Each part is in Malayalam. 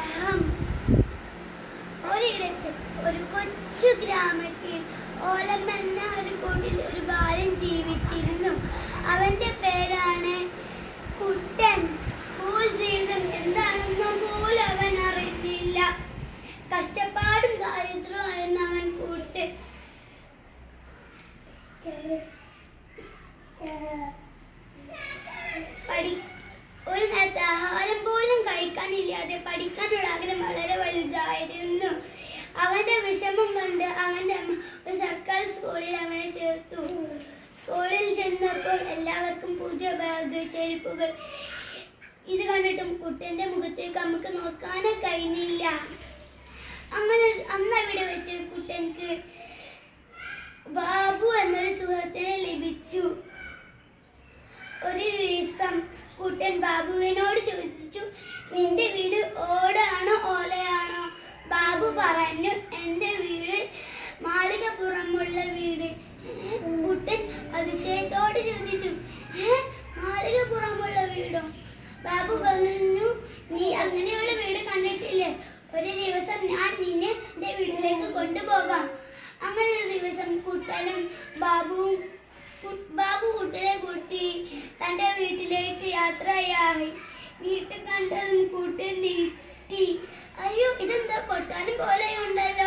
അബ്രഹാം ഒരിടത്ത് ഒരു കൊച്ചു ഗ്രാമത്തിൽ ഓലമെന്ന ഒരു കൂട്ടിൽ ഒരു ബാലൻ ജീവിച്ചിരുന്നു അവന്റെ പേരാണ് കുട്ടൻ സ്കൂൾ ജീവിതം എന്താണെന്നും പോലും അവൻ അറിഞ്ഞില്ല കഷ്ടപ്പാടും ദാരിദ്ര്യമായിരുന്നു അവൻ കൂട്ട് പഠി ഒരു നേരത്തെ ആഹാരം പോലും കഴിക്കാനില്ലാതെ പഠിക്കാനുള്ള ആഗ്രഹം വളരെ വലുതായിരുന്നു അവന്റെ വിഷമം കൊണ്ട് അവന്റെ അമ്മ ഒരു സർക്കാർ സ്കൂളിൽ അവനെ ചേർത്തു സ്കൂളിൽ ചെന്നപ്പോൾ എല്ലാവർക്കും പുതിയ ബാഗ് ചെരുപ്പുകൾ ഇത് കണ്ടിട്ടും കുട്ടന്റെ മുഖത്തേക്ക് നമുക്ക് നോക്കാനേ കഴിഞ്ഞില്ല അങ്ങനെ അന്ന് അവിടെ വെച്ച് കുട്ടൻക്ക് ബാബു എന്നൊരു സുഹൃത്തിനെ ലഭിച്ചു ഒരു ദിവസം കുട്ടൻ ബാബുവിനോട് ചോദിച്ചു നിന്റെ വീട് ഓടാണോ ഓലയാണോ ബാബു പറഞ്ഞു എൻ്റെ വീട് മാളികപ്പുറമുള്ള വീട് ഏ, കുട്ടൻ അതിശയത്തോട് ചോദിച്ചു "ഏ, മാളികപ്പുറമുള്ള വീടോ ബാബു പറഞ്ഞു നീ അങ്ങനെയുള്ള വീട് കണ്ടിട്ടില്ലേ ഒരു ദിവസം ഞാൻ നിന്നെ എൻ്റെ വീട്ടിലേക്ക് കൊണ്ടുപോകാം അങ്ങനെ ഒരു ദിവസം കുട്ടനും ബാബുവും കു- ബാബു കുട്ടനെ കൂട്ടി തന്റെ വീട്ടിലേക്ക് യാത്രയായി വീട്ടിൽ കണ്ടതും കൂട്ടൻ നീട്ടി അയ്യോ ഇതെന്താ കൊട്ടാനും പോലെയുണ്ടല്ലോ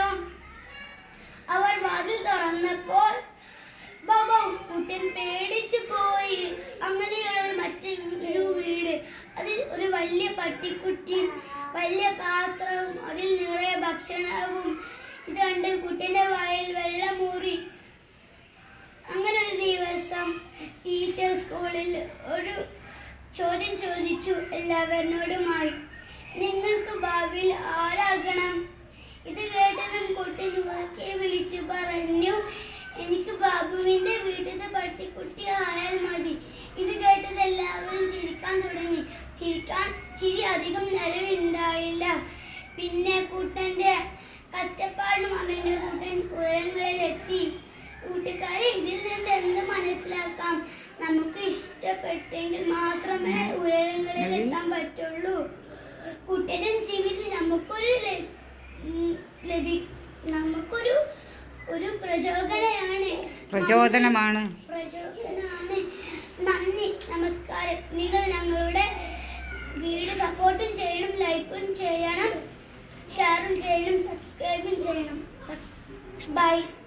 അവർ വാതിൽ തുറന്നപ്പോൾ ബാബു കുട്ടൻ പേടിച്ചു പോയി അങ്ങനെയുള്ള ഒരു മറ്റൊരു വീട് അതിൽ ഒരു വലിയ പട്ടിക്കുട്ടിയും വലിയ പാത്രവും അതിൽ നിറയെ ഭക്ഷണവും ഇത് കണ്ട് കുട്ടന്റെ വായിൽ വെള്ളമൂറി അങ്ങനെ ഒരു ദിവസം ടീച്ചർ സ്കൂളിൽ ഒരു ചോദ്യം ചോദിച്ചു എല്ലാവരോടുമായി നിങ്ങൾക്ക് ഭാവിയിൽ ആരാകണം ഇത് കേട്ടതും കുട്ടൻ ഉറക്കെ വിളിച്ചു പറഞ്ഞു എനിക്ക് ബാബുവിന്റെ വീട്ടിലത്തെ പട്ടിക്കുട്ടി ആയാൽ മതി ഇത് കേട്ടത് എല്ലാവരും ചിരിക്കാൻ തുടങ്ങി ചിരിക്കാൻ ചിരി അധികം നേരമുണ്ടായില്ല പിന്നെ കുട്ടന്റെ കഷ്ടപ്പാട് മറിഞ്ഞ കുട്ടൻ ഉയരങ്ങളിലെത്തി കൂട്ടുകാരെ ഇതിൽ നിന്ന് എന്ത് മനസ്സിലാക്കാം നമുക്ക് ഇഷ്ടപ്പെട്ടെങ്കിൽ മാത്രമേ ഉയരങ്ങളിൽ എത്താൻ പറ്റുള്ളൂ കുട്ടനും ജീവിതം നമുക്കൊരു ല- ഉം, ലഭി നമുക്കൊരു ഒരു പ്രചോദനയാണ് പ്രചോദനമാണ് പ്രചോദനമാണ് നന്ദി നമസ്കാരം നിങ്ങൾ ഞങ്ങളുടെ വീഡിയോ സപ്പോർട്ടും ചെയ്യണം ലൈക്കും ചെയ്യണം ഷെയറും ചെയ്യണം സബ്സ്ക്രൈബും ചെയ്യണം ബൈ